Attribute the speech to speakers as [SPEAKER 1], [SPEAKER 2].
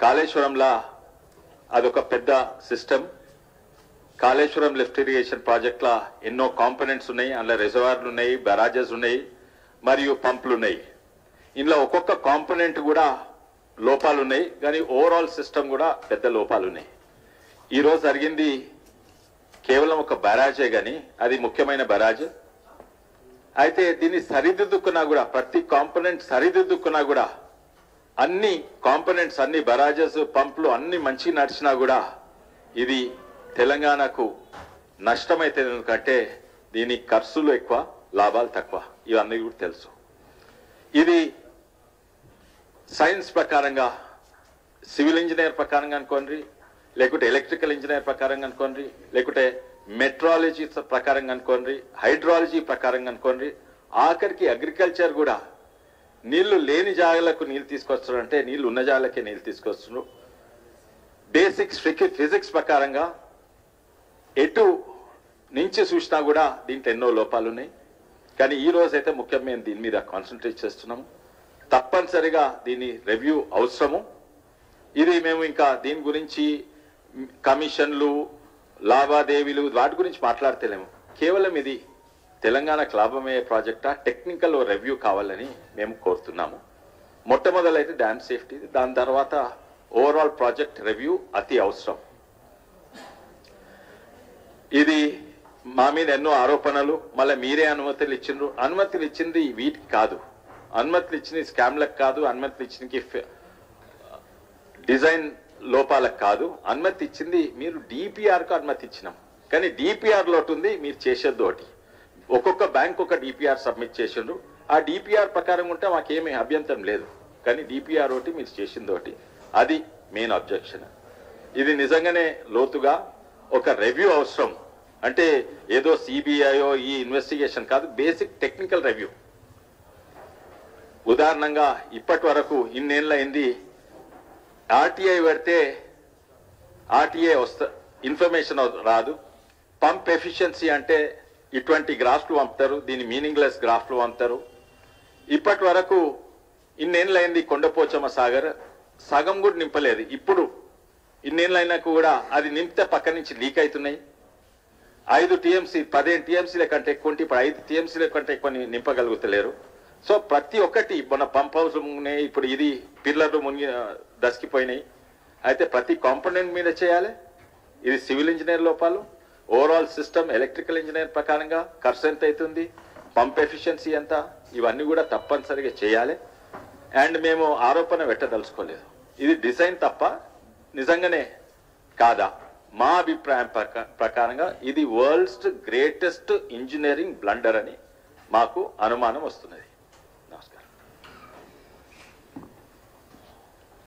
[SPEAKER 1] కాళేశ్వరంలా అదొక పెద్ద system Kaleshwaram lift irrigation ప్రాజెక్ట్లా ఎన్నో కాంపనెంట్స్ ఉన్నాయి అందులో రిజర్వాయర్లు ఉన్నాయి బెరాజెస్ ఉన్నాయి మరియు పంపులు ఉన్నాయి ఇందులో ఒక్కొక్క కాంపనెంట్ కూడా లోపాలు ఉన్నాయి కానీ ఓవరాల్ సిస్టమ్ కూడా పెద్ద లోపాలు ఉన్నాయి ఈ రోజు జరిగింది కేవలం ఒక బరాజే కానీ అది ముఖ్యమైన బరాజ్ అయితే దీన్ని సరిదిద్దుకున్నా కూడా ప్రతి కాంపనెంట్ సరిదిద్దుకున్నా కూడా అన్ని కాంపనెంట్స్ అన్ని బరాజెస్ పంపులు అన్ని మంచి నడిచినా కూడా ఇది తెలంగాణకు నష్టమైతే ఎందుకంటే దీని ఖర్చులు ఎక్కువ లాభాలు తక్కువ ఇవన్నీ కూడా తెలుసు ఇది సైన్స్ ప్రకారంగా సివిల్ ఇంజనీర్ ప్రకారంగా అనుకోండి లేకుంటే ఎలక్ట్రికల్ ఇంజనీర్ ప్రకారంగా అనుకోండి లేకుంటే మెట్రాలజీ ప్రకారంగా అనుకోండి హైడ్రాలజీ ప్రకారంగా అనుకోండి ఆఖరికి అగ్రికల్చర్ కూడా నీళ్లు లేని జాగాలకు నీళ్లు తీసుకొస్తున్నారు అంటే నీళ్లు ఉన్న జాగాలకే నీళ్లు తీసుకొస్తున్నారు బేసిక్స్ ఫిజిక్స్ ప్రకారంగా ఎటు నుంచి చూసినా కూడా దీంట్లో ఎన్నో లోపాలు ఉన్నాయి కానీ ఈ రోజు అయితే ముఖ్యంగా మేము దీని మీద కాన్సన్ట్రేట్ చేస్తున్నాము తప్పనిసరిగా దీని రివ్యూ అవసరము ఇది మేము ఇంకా దీని గురించి కమిషన్లు లావాదేవీలు వాటి గురించి మాట్లాడతలేము కేవలం ఇది తెలంగాణకు లాభమయ్యే ప్రాజెక్టా టెక్నికల్ రివ్యూ కావాలని మేము కోరుతున్నాము మొట్టమొదలైతే డ్యామ్ సేఫ్టీ దాని తర్వాత ఓవరాల్ ప్రాజెక్ట్ రివ్యూ అతి అవసరం ఇది మా మీద ఎన్నో ఆరోపణలు మళ్ళీ మీరే అనుమతులు ఇచ్చిండ్రు అనుమతులు ఇచ్చింది వీటికి కాదు అనుమతులు ఇచ్చింది స్కామ్లకు కాదు అనుమతులు ఇచ్చింది డిజైన్ లోపాలకు కాదు అనుమతి ఇచ్చింది మీరు డిపిఆర్ కు అనుమతి ఇచ్చినాం కానీ డిపిఆర్ లోటు ఉంది మీరు చేసేది ఒకటి ఒక్కొక్క బ్యాంక్ ఒక డిపిఆర్ సబ్మిట్ చేసిండ్రు ఆ డిపిఆర్ ప్రకారం ఉంటే మాకేమీ అభ్యంతరం లేదు కానీ డిపిఆర్ ఒకటి మీరు చేసింది ఒకటి అది మెయిన్ అబ్జెక్షన్ ఇది నిజంగానే లోతుగా ఒక రివ్యూ అవసరం అంటే ఏదో సిబిఐయో ఈ ఇన్వెస్టిగేషన్ కాదు బేసిక్ టెక్నికల్ రివ్యూ ఉదాహరణంగా ఇప్పటి వరకు ఇన్నేళ్ళు అయింది ఆర్టీఐ పెడితే ఆర్టీఐ వస్తా ఇన్ఫర్మేషన్ రాదు పంప్ ఎఫిషియన్సీ అంటే ఇటువంటి గ్రాఫ్లు పంపుతారు దీని మీనింగ్లెస్ గ్రాఫ్లు పంపుతారు ఇప్పటి వరకు ఇన్నేళ్ళైంది కొండపోచమ్మ సాగర్ సగం కూడా నింపలేదు ఇప్పుడు ఇన్నేళ్ళైనా కూడా అది నింపితే పక్క నుంచి లీక్ అవుతున్నాయి ఐదు టీఎంసీ పదిహేను టీఎంసీల కంటే ఎక్కువ ఉంటే ఇప్పుడు ఐదు టీఎంసీల కంటే ఎక్కువ ని- నింపగలుగుతలేరు సో ప్రతి ఒక్కటి మన పంప్ హౌస్ మునిగినాయి ఇప్పుడు ఇది పిల్లర్లు మునిగి దసికిపోయినాయి అయితే ప్రతి కాంపోనెంట్ మీద చేయాలి ఇది సివిల్ ఇంజనీర్ లోపాలు ఓవరాల్ సిస్టమ్ ఎలక్ట్రికల్ ఇంజనీర్ ప్రకారంగా ఖర్చు ఎంత అవుతుంది పంప్ ఎఫిషియన్సీ ఎంత ఇవన్నీ కూడా తప్పనిసరిగా చేయాలి అండ్ మేము ఆరోపణ పెట్టదలుచుకోలేదు ఇది డిజైన్ తప్ప నిజంగానే కాదా మా అభిప్రాయం ప్రక- ప్రకారంగా ఇది వరల్డ్స్ గ్రేటెస్ట్ ఇంజనీరింగ్ బ్లండర్ అని మాకు అనుమానం వస్తున్నది